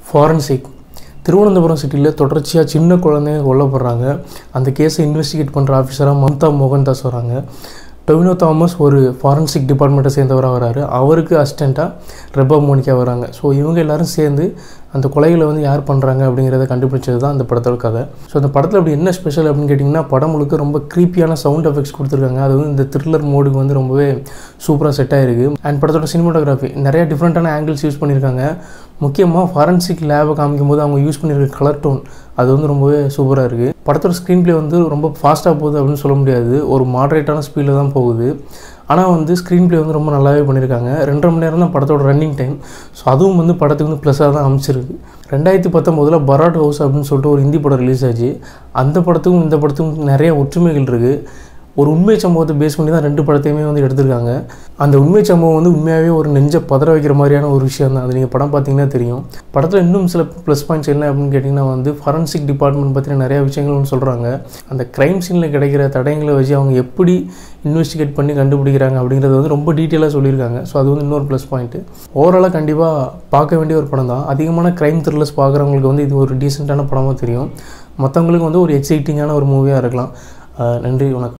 forensic Thiruvananthapuram சிட்டியில் தொடர்ச்சியாக சின்ன குழந்தைங்க கொல்லப்படுறாங்க அந்த கேஸை இன்வெஸ்டிகேட் பண்ணுற ஆஃபீஸராக மம்தா மோகன்தாஸ் வராங்க டொவினோ தாமஸ் ஒரு ஃபாரன்சிக் டிபார்ட்மெண்ட்டை சேர்ந்தவராக வராரு அவருக்கு அசிஸ்டண்ட்டாக ரெபா மோனிகா வராங்க ஸோ இவங்க எல்லாரும் சேர்ந்து அந்த கொலைகளை வந்து யார் பண்ணுறாங்க அப்படிங்கிறத கண்டுபிடிச்சது தான் அந்த படத்தோட கதை ஸோ அந்த படத்தில் அப்படி என்ன ஸ்பெஷல் அப்படின்னு கேட்டிங்கன்னா படம் முழுக்க ரொம்ப க்ரீப்பியான சவுண்ட் எஃபெக்ட்ஸ் கொடுத்துருக்காங்க அது வந்து இந்த த்ரில்லர் மோடுக்கு வந்து ரொம்பவே சூப்பராக செட் ஆயிருக்கு அண்ட் படத்தோட சினிமாட்டோகிராஃபி நிறைய டிஃப்ரெண்ட்டான ஆங்கிள்ஸ் யூஸ் பண்ணியிருக்காங்க முக்கியமாக ஃபாரன்சிக் லேபை காமிக்கும் போது அவங்க யூஸ் பண்ணியிருக்க கலர் டோன் அது வந்து ரொம்பவே சூப்பராக இருக்குது படத்தோட ஸ்க்ரீன் ப்ளே வந்து ரொம்ப ஃபாஸ்ட்டாக போகுது அப்படின்னு சொல்ல முடியாது ஒரு மாடரேட்டான ஸ்பீடில் தான் போகுது ஆனால் வந்து ஸ்க்ரீன் ப்ளே வந்து ரொம்ப நல்லாவே பண்ணியிருக்காங்க ரெண்டரை மணி நேரம் தான் படத்தோட ரன்னிங் டைம் ஸோ அதுவும் வந்து படத்துக்கு வந்து ப்ளஸ்ஸாக தான் அமைச்சிருக்கு ரெண்டாயிரத்தி பத்தொம்போதில் பராட் ஹவுஸ் அப்படின்னு சொல்லிட்டு ஒரு ஹிந்தி படம் ரிலீஸ் ஆச்சு அந்த படத்துக்கும் இந்த படத்துக்கும் நிறைய ஒற்றுமைகள் இருக்குது ஒரு உண்மை சம்பவத்தை பேஸ் பண்ணி தான் ரெண்டு படத்தையுமே வந்து எடுத்திருக்காங்க அந்த உண்மை சம்பவம் வந்து உண்மையாகவே ஒரு நெஞ்ச பதற வைக்கிற மாதிரியான ஒரு விஷயம் தான் அது நீங்கள் படம் பார்த்தீங்கன்னா தெரியும் படத்தில் இன்னும் சில ப்ளஸ் பாயிண்ட்ஸ் என்ன அப்படின்னு கேட்டிங்கன்னா வந்து ஃபாரன்சிக் டிபார்ட்மெண்ட் பற்றின நிறைய விஷயங்கள் வந்து சொல்கிறாங்க அந்த க்ரைம் சீனில் கிடைக்கிற தடயங்களை வச்சு அவங்க எப்படி இன்வெஸ்டிகேட் பண்ணி கண்டுபிடிக்கிறாங்க அப்படிங்கிறது வந்து ரொம்ப டீட்டெயிலாக சொல்லியிருக்காங்க ஸோ அது வந்து இன்னொரு ப்ளஸ் பாயிண்ட்டு ஓவராலாக கண்டிப்பாக பார்க்க வேண்டிய ஒரு படம் தான் அதிகமான க்ரைம் த்ரில்லர்ஸ் பார்க்குறவங்களுக்கு வந்து இது ஒரு டீசெண்டான படமாக தெரியும் மற்றவங்களுக்கு வந்து ஒரு எக்ஸைட்டிங்கான ஒரு மூவியாக இருக்கலாம் அஹ் நன்றி வணக்கம்